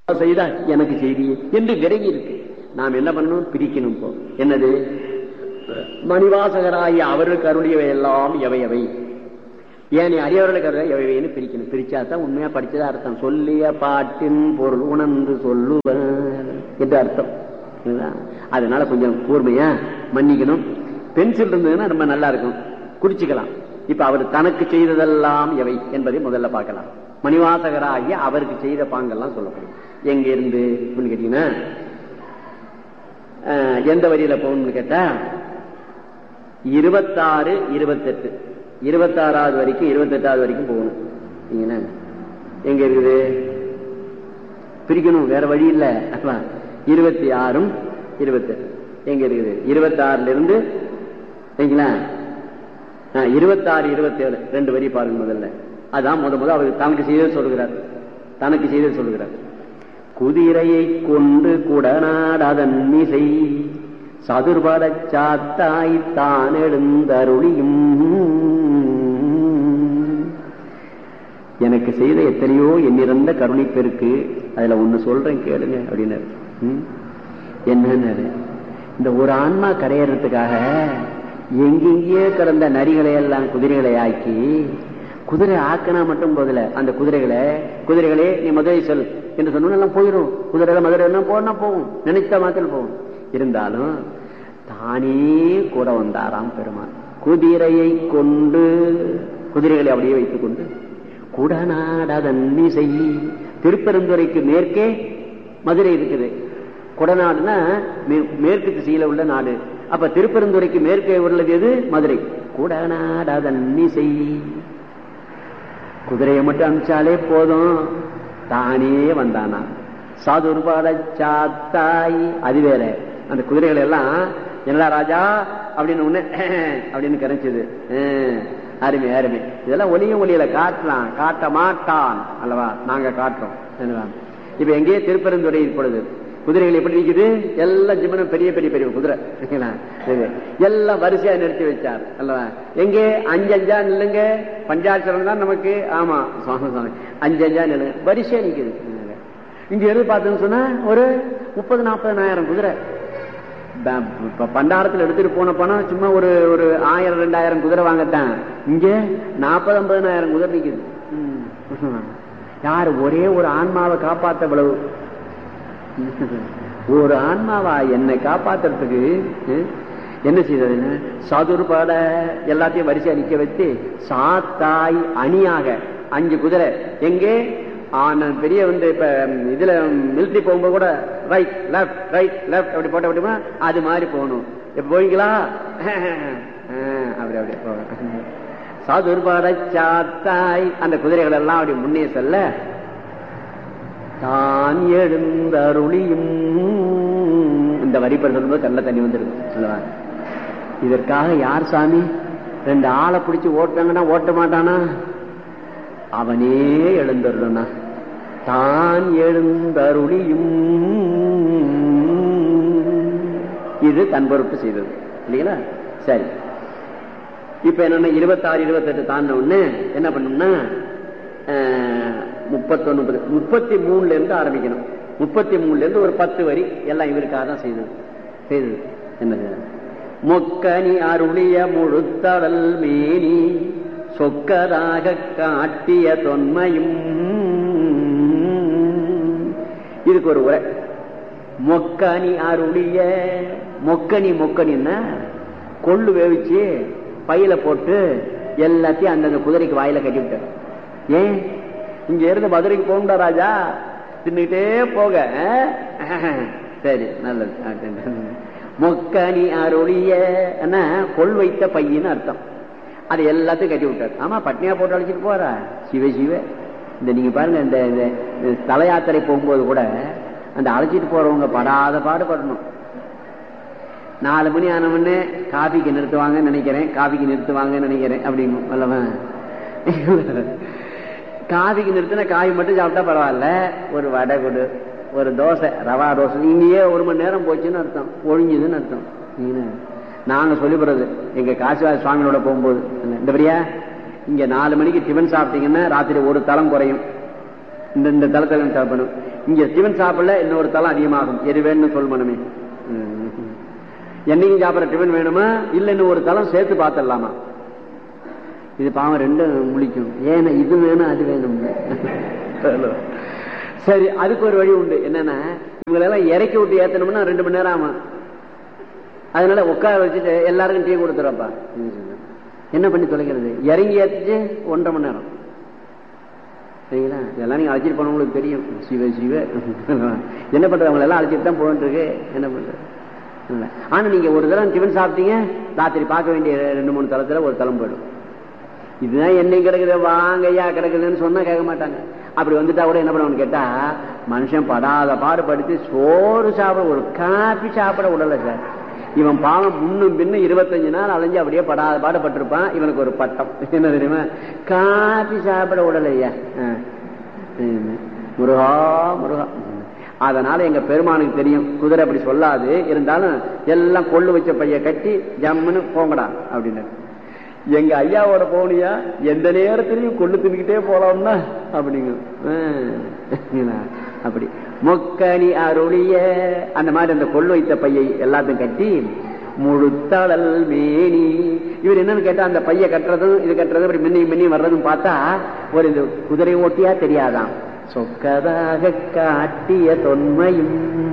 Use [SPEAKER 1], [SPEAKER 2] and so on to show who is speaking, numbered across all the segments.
[SPEAKER 1] செய்தா எனக்கு செய்தி என்று விரைவி இருக்கு நாம் என்ன பண்ணணும் பிரிக்கணும் இப்போ என்னது மணிவாசகராகிய அவருக்கு அருளியவை எல்லாம் எவை எவை ஏன் அரியவர்களுக்கு அருளிய எவைன்னு பிரிக்கணும் பிரிச்சா தான் உண்மையா படிச்சதா அர்த்தம் சொல்லிய பாட்டின் பொருள் உணர்ந்து சொல்லுவர் என்று அர்த்தம் சரிங்களா? அதனால கொஞ்சம் கூர்மையா மன்னிக்கணும் பென்சில் இருந்ததுன்னா ரொம்ப நல்லா இருக்கும் குறிச்சுக்கலாம் இப்ப அவர் தனக்கு செய்ததெல்லாம் எவை என்பதை முதல்ல பார்க்கலாம் மணிவாசகராகிய அவருக்கு செய்த பாங்கெல்லாம் சொல்லப்படும் எங்க இருந்து அப்படின்னு கேட்டீங்கன்னா அஹ், எந்த வரியில போகணும்னு கேட்டா இருபத்தாறு இருபத்தெட்டு இருபத்தாறாவது வரைக்கும் இருபத்தெட்டாவது வரைக்கும் போகணும் சரிங்களா? எங்க இருக்குது பிரிக்கணும் வேற வழி இல்ல அப்ப இருபத்தி ஆறும் இருபத்தெட்டு எங்க இருக்குது இருபத்தி ஆறுல இருந்து சரிங்களா இருபத்தாறு இருபத்தி ஏழு ரெண்டு வரி பாருங்க முதல்ல அதான் முத முத அவர் தனக்கு செய்தது சொல்லுகிறார் தனக்கு செய்தது சொல்லுகிறார் குதிரையை கொண்டு குடநாடதன் மிசை சதுர்படச் சாத்தாய் தான் எழுந்தருளியும் எனக்கு செய்த எத்தனையோ எண்ணிறந்த கருணை பெருக்கு அதுல ஒண்ணு சொல்றேன் கேளுங்க அப்படின்னாரு ம்? என்னன்னாரு இந்த ஒரு ஆன்மா கரையறதுக்காக எங்கெங்கேயோ கிடந்த நரிகளை எல்லாம் குதிரைகளை ஆக்கி குதிரை ஆக்கினா மட்டும் போதில்ல அந்த குதிரைகளை குதிரைகளே நீ மதுரை சொல் என்று சொன்னா எல்லாம் போயிடும் குதிரைகள் மதுரை எல்லாம் போனா போகும் நினைத்த மாத்திரம் போகும் இருந்தாலும் தானே கூட வந்தாராம் பெருமான் குதிரையை கொண்டு குதிரைகளை அப்படியே வைத்துக் கொண்டு குடநாடதன் இசை திருப்பெருந்துறைக்கு மேற்கே மதுரை இருக்குது குடநாடுனா மே- மேற்கு திசையில உள்ள நாடு அப்ப திருப்பெருந்துறைக்கு மேற்கே உள்ளது எது மதுரை குடநாடதன் இசை குதிரையை மட்டும் அனுப்பிச்சாலே போதும் தானே வந்தானா சாதுர்பாட சாத்தாய் அது வேற அந்த குதிரைகள் எல்லாம் என்னடா ராஜா அப்படின்னு ஒண்ணு அப்படின்னு கரைச்சது அருமை அருமை இதெல்லாம் ஒளியும் ஒளியில காட்டலாம் காட்ட மாட்டான் அல்லவா நாங்க காட்டுறோம் என்னவா? இப்ப எங்கேயே திருப்பெருந்துறை இப்பொழுது குதிரைகள் எப்படி இருக்குது எல்லாம் ஜிம்மனும் பெரிய பெரிய பெரிய குதிரை சரிங்களா? இது. எல்லாம் வரிசையா நிறுத்தி வச்சார் அல்லவா எங்கே அஞ்சு அஞ்சா நில்லுங்க பஞ்சாட்சரம் தான் நமக்கு ஆமா சுவாமி சுவாமி அஞ்சு அஞ்சா நில்லுங்க வரிசையா நிக்குது இங்க எது பார்த்தோம்னு சொன்னா ஒரு முப்பது நாற்பதனாயிரம் குதிரை ப- ப- பண்டாரத்துல எடுத்துட்டு போன பணம் சும்மா ஒரு ஒரு ஆயிரம் ரெண்டாயிரம் குதிரை வாங்கத்தான் இங்க நாற்பது ஐம்பதனாயிரம் குதிரை நிக்குது ம். யாரு ஒரே ஒரு ஆன்மாவை காப்பாத்த இவ்வளவு ஒரு ஆன்மாவா என்னை காப்பாத்துறதுக்கு ம், என்ன செய்ததுன்னு சதுர்பட எல்லாத்தையும் வரிசையா நிக்க வச்சு சாத்தாய் அணியாக அஞ்சு குதிரை எங்கே ஆன பெரிய வந்து இப்ப இதுல மிலிட்டரி போகும்போது கூட ரைட் லெஃப்ட் ரைட் லெஃப்ட் அப்படி போட்ட அப்படிமா அது மாதிரி போகணும் இப்ப போவீங்களா ஆஹ், அப்படி அப்படி போகணும் சாதுர்பட சாத்தாய் அந்த குதிரைகள் எல்லாம் அப்படி முன்னே செல்ல தான் எழுந்தருளியும் இந்த வரிப்பட சொல்லும்போது கண்ணில் தண்ணி வந்துருக்கு சொல்லுவாங்க இதற்காக யார் சாமி ரெண்டு ஆளை பிடிச்சு ஓட்டாங்கன்னா ஓட்ட மாட்டானா அவனே எழுந்தருளனா தான் எழுந்தருளியும் இது தன் பொறுப்பு செய்தது இல்லைங்களா சரி இப்ப என்னன்னா இருபத்தாறு இருபத்தெட்டு தாண்டின உடனே என்ன பண்ணணும்னா முப்பத்தொன்னு முப்பது முப்பத்தி மூணுல இருந்து ஆரம்பிக்கணும் முப்பத்தி மூணுல இருந்து ஒரு பத்து வரி எல்லாம் இவருக்காக தான் செய்தது செய்தது என்னது மொக்கனி அருளிய முழுத்தடல் மேனி சொக்கதாக காட்டிய தொன்மையும் இதுக்கு ஒரு உரை மொக்கனி அருளிய மொக்கனி மொக்கனின்னா கொள்ளு வேவிச்சு பையில போட்டு எல்லாத்தையும் அந்தந்த குதிரைக்கு வாயில கட்டி விட்டார் ஏன் இங்க இருந்து மதுரைக்கு போகண்டா ராஜா தின்னுட்டே போக அஹ்? சரி நல்லது அப்படின்னு. மொக்கனி அருளிய என்ன, கொள் வைத்த பையன்னு அர்த்தம் அது எல்லாத்தையும் கட்டி விட்டார் ஆமா பட்னியா போட்டு அழைச்சிட்டு போறா சிவ சிவ இந்த நீங்க பாருங்க இந்த இந்த இந்த தல யாத்திரை போகும்போது கூட அந்த அழைச்சிட்டு போறவங்க படாத பாடுபடணும் நாலு மணி ஆனவொடனே காபிக்கு நிறுத்துவாங்கன்னு நினைக்கிறேன் காபிக்கு நிறுத்துவாங்கன்னு நினைக்கிறேன் அப்படின்னு அல்லவன் காபிக்கு நிறுத்தின காய் மட்டும் சாப்பிட்டா பரவாயில்ல ஒரு வடை கொடு ஒரு தோசை ரவா தோசை இங்கேயே ஒரு மணி நேரம் போச்சுன்னு அர்த்தம் ஒழிஞ்சுதுன்னு அர்த்தம் நீங்க நாங்க சொல்லிப்படுறது எங்க காசிவாஜ சுவாமியோட போகும்போது இந்த படியா இங்க நாலு மணிக்கு டிஃபன் சாப்பிட்டீங்கன்னா ராத்திரி ஒரு தளம் குறையும் இந்த இந்த தளத்தில் சாப்பிடணும் இங்க டிஃபன் சாப்பிடல இன்னொரு தளம் அதிகமாகும் எது வேணும்னு சொல்லணுமே என்னைக்கும் சாப்பிட்ற டிஃபன் வேணுமா இல்ல இன்னும் ஒரு தளம் சேர்த்து பார்த்துடலாமா இது பாவம் ரெண்டும் முழிக்கும் ஏன்னா இது வேணும் அது வேணும் சரி அதுக்கு ஒரு வழி உண்டு என்னன்னா இவங்களெல்லாம் இறக்கி விட்டு ஏத்தணும்னா ரெண்டு மணி நேரம் ஆகும் அதனால உட்கார வச்சுட்டு எல்லாருக்கும் டீ கொடுத்துறப்பா என்ன பண்ணி தொலைக்கிறது இறங்கி ஏத்துச்சு ஒன்றரை மணி நேரம் சரிங்களா இதெல்லாம் நீங்க அழைச்சிட்டு போனவங்களுக்கு தெரியும் சிவ சிவ என்ன பண்றவங்க எல்லாம் அழைச்சிட்டு தான் போயிட்டு இருக்கு என்ன பண்றது ஆனா நீங்க ஒரு தரம் டிஃபன் சாப்பிட்டீங்க ராத்திரி பார்க்க வேண்டிய ரெண்டு மூணு தளத்துல ஒரு தளம் போயிடும் இதுதான் என்னை கிடக்குது வாங்கய்யா கிடக்குதுன்னு சொன்னா கேட்க மாட்டாங்க அப்படி வந்துட்டா கூட என்ன பண்ணுவான்னு கேட்டா மனுஷன் படாத பாடுபடுத்தி சோறு சாப்பிட ஒரு காப்பி சாப்பிட விடல சார் இவன் பாவம் முன்னும் பின்னும் இருபத்தஞ்சு நாள் அலைஞ்சு அப்படியே படாத பாடுபட்டிருப்பான் இவனுக்கு ஒரு பட்டம் என்ன தெரியுமா காப்பி சாப்பிட விடலையா முருகா முருகா அதனால எங்க பெருமானுக்கு தெரியும் குதிரை அப்படி சொல்லாது இருந்தாலும் எல்லாம் கொள்ளு வச்ச பைய கட்டி ஜம்முன்னு போங்கடா அப்படின்னு எங்க ஐயாவோட போனியா எந்த நேரத்திலையும் கொள்ளு தின்னுக்கிட்டே போலாம்னா அப்படிங்க அப்படி மொக்கனி அருளிய அந்த மாதிரி அந்த கொள்ளு வைத்த பையை எல்லாத்தையும் கட்டி முழுத்தளல் மேனி இவர் என்னன்னு கேட்டா அந்த பைய கட்டுறதும் இது கட்டுறதும் அப்படி மின்னி மின்னி வர்றதும் பார்த்தா ஒரு இந்த குதிரை ஓட்டியா தெரியாதான் சொக்கதாக காட்டிய தொன்மையும்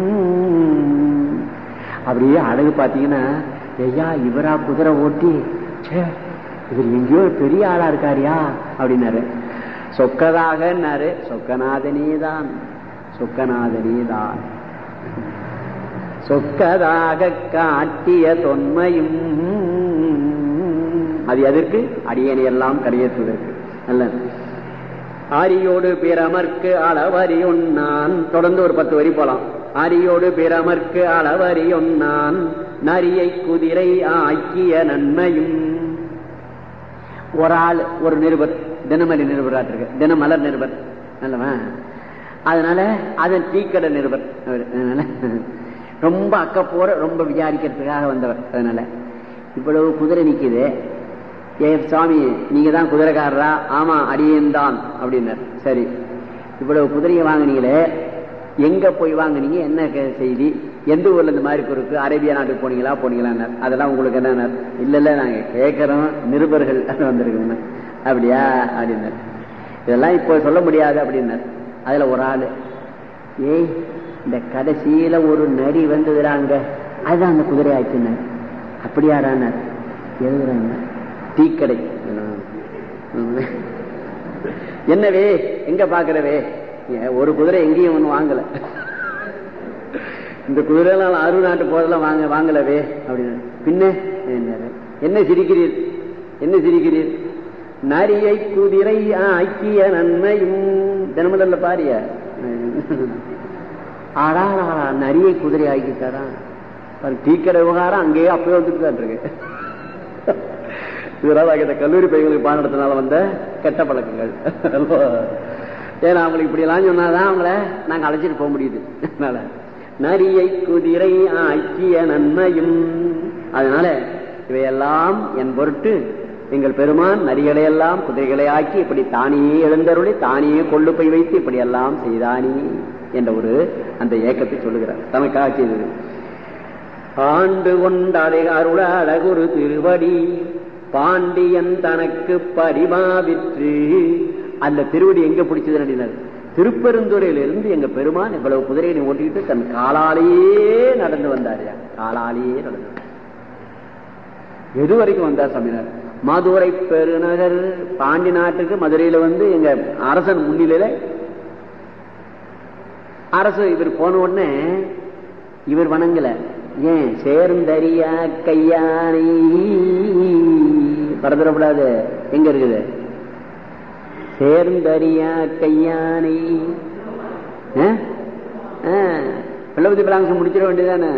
[SPEAKER 1] அப்படியே அழகு பாத்தீங்கன்னா ஐயா இவரா குதிரை ஓட்டி இவர் எங்கேயோ பெரிய ஆளா இருக்காரியா அப்படின்னாரு சொக்கதாகன்னாரு சொக்கநாதனேதான் சொக்கநாதனேதான் சொக்கதாக காட்டிய தொன்மையும் அது எதற்கு அடியணை எல்லாம் கரையேற்றுவதற்கு அல்ல ஆரியோடு பிறமர்க்கு அளவரி ஒன்னான் தொடர்ந்து ஒரு பத்து வரி போலாம் அரியோடு பிறமர்க்கு அளவரி ஒன்னான் நரியை குதிரை ஆக்கிய நன்மையும் ஒரு ஆள் ஒரு நிருபர் தினமலி நிருபராட்டிருக்கு தினமலர் நிருபர் நல்லவா அதனால அதன் டீக்கடை நிருபர் அதனால ரொம்ப அக்கப்போற ரொம்ப விசாரிக்கிறதுக்காக வந்தவர் அதனால இவ்வளவு குதிரை நிக்குது ஏ சுவாமி நீங்க தான் குதிரைக்காரரா ஆமா அடியேன் தான் அப்படின்னார் சரி இவ்வளவு குதிரையை வாங்கினீங்களே எங்க போய் வாங்கினீங்க என்ன செய்தி எந்த ஊர்ல இந்த மாதிரி இருக்கு அரேபியா நாட்டுக்கு போனீங்களா போனீங்களா அதெல்லாம் உங்களுக்கு என்ன இல்ல இல்ல நாங்க கேட்கறோம் நிருபர்கள் வந்திருக்கோம் அப்படியா அப்படின்னார் இதெல்லாம் இப்போ சொல்ல முடியாது அப்படின்னார் அதுல ஒரு ஆளு ஏய் இந்த கடைசியில ஒரு நரி வந்ததுறாங்க அதுதான் அந்த குதிரை ஆச்சுன்னு அப்படியாரானார் எழுதுறாங்க டீக்கடை என்னவே எங்க பாக்குறவே ஒரு குதிரை எங்கேயும் ஒண்ணு வாங்கல இந்த குதிரை எல்லாம் அரு நாட்டு போதெல்லாம் வாங்க வாங்கலவே அப்படின்னு பின்ன என்ன சிரிக்கிறீர் என்ன சிரிக்கிறீர் நரியை குதிரை ஆக்கிய நன்மையும் தினமலர்ல பாரிய ஆடா நரியை குதிரை ஆக்கிட்டாரா டீக்கடை விவகாரம் அங்கேயே அப்பவே வந்துட்டு தான் இருக்கு இதெல்லாம் இந்த கல்லூரி பையங்களுக்கு பாடம் நடத்தினால வந்த கெட்ட பழக்கங்கள் ஏன்னா அவங்களுக்கு இப்படி எல்லாம் சொன்னாதான் அவங்கள நாங்க அழைச்சிட்டு போக முடியுது அதனால நரியை குதிரை ஆக்கிய நன்மையும் அதனால இவையெல்லாம் என் பொருட்டு எங்கள் பெருமான் நரிகளை எல்லாம் குதிரைகளை ஆக்கி இப்படி தானே எழுந்தருளி தானே கொள்ளு போய் வைத்து இப்படி எல்லாம் செய்தானே என்ற ஒரு அந்த ஏக்கத்தை சொல்லுகிறார் தனக்காக செய்தது ஆண்டு கொண்டாடை அருள அழகுரு திருவடி பாண்டியன் தனக்கு பரிமாவிற்று அந்த திருவடி எங்க பிடிச்சது நடினார் திருப்பெருந்துறையிலிருந்து எங்க பெருமான் இவ்வளவு குதிரையை ஓட்டிக்கிட்டு தன் காலாலேயே நடந்து வந்தாரியா காலாலேயே நடந்து எது வரைக்கும் வந்தார் சமையனர் மதுரை பெருநகர் பாண்டி நாட்டுக்கு மதுரையில வந்து எங்க அரசன் முன்னிலையில அரசு இவர் போன உடனே இவர் வணங்கல ஏன் சேர்ந்தறியா கையானை பரதரப்படாது எங்க இருக்குது சேர்ந்தறியா கையானை பிள்ளபதி பிளாங்ஸ் முடிச்சிட வேண்டியதானே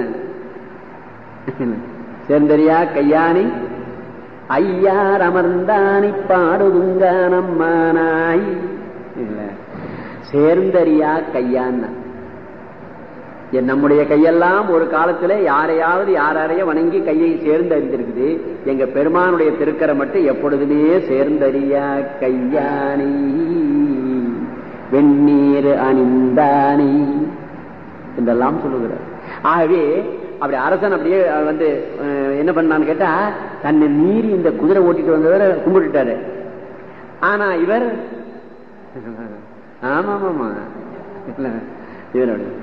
[SPEAKER 1] சேர்ந்தறியா கையானை ஐயார் அமர்ந்தானி பாடுதுங்க நம்மானாய் இல்ல சேர்ந்தறியா கையான்னா நம்முடைய கையெல்லாம் ஒரு காலத்துல யாரையாவது யாரைய வணங்கி கையை சேர்ந்து அறிந்திருக்குது எங்க பெருமானுடைய திருக்கரை மட்டும் எப்பொழுதுமே சேர்ந்தறியா கையானி வெந்நீர் அணிந்தானி என்றெல்லாம் சொல்லுகிறார் ஆகவே அப்படி அரசன் அப்படியே வந்து அஹ், என்ன பண்ணான்னு கேட்டா தன்னை மீறி இந்த குதிரை ஓட்டிட்டு வந்தவரை கும்பிட்டுட்டாரு ஆனா இவர் ஆமா ஆமா இல்ல இவர் அப்படி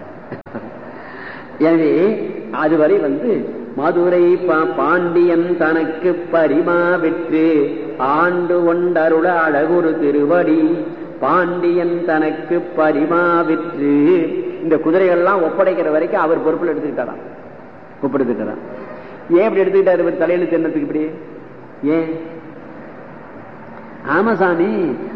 [SPEAKER 1] எனவே அதுவரை வந்து மதுரை பா- பாண்டியன் தனக்கு பரிமா விற்று ஆண்டு கொண்டருள அழகுரு திருவடி பாண்டியன் தனக்கு பரிமா விற்று இந்த குதிரைகள்லாம் ஒப்படைக்கிற வரைக்கும் அவர் பொறுப்புல எடுத்துக்கிட்டாராம் ஒப்படைத்துட்டாராம் ஏன் இப்படி எடுத்துக்கிட்டாரு இவர் தலையில தென்னத்துக்கு இப்படி ஏன் ஆமா சாமி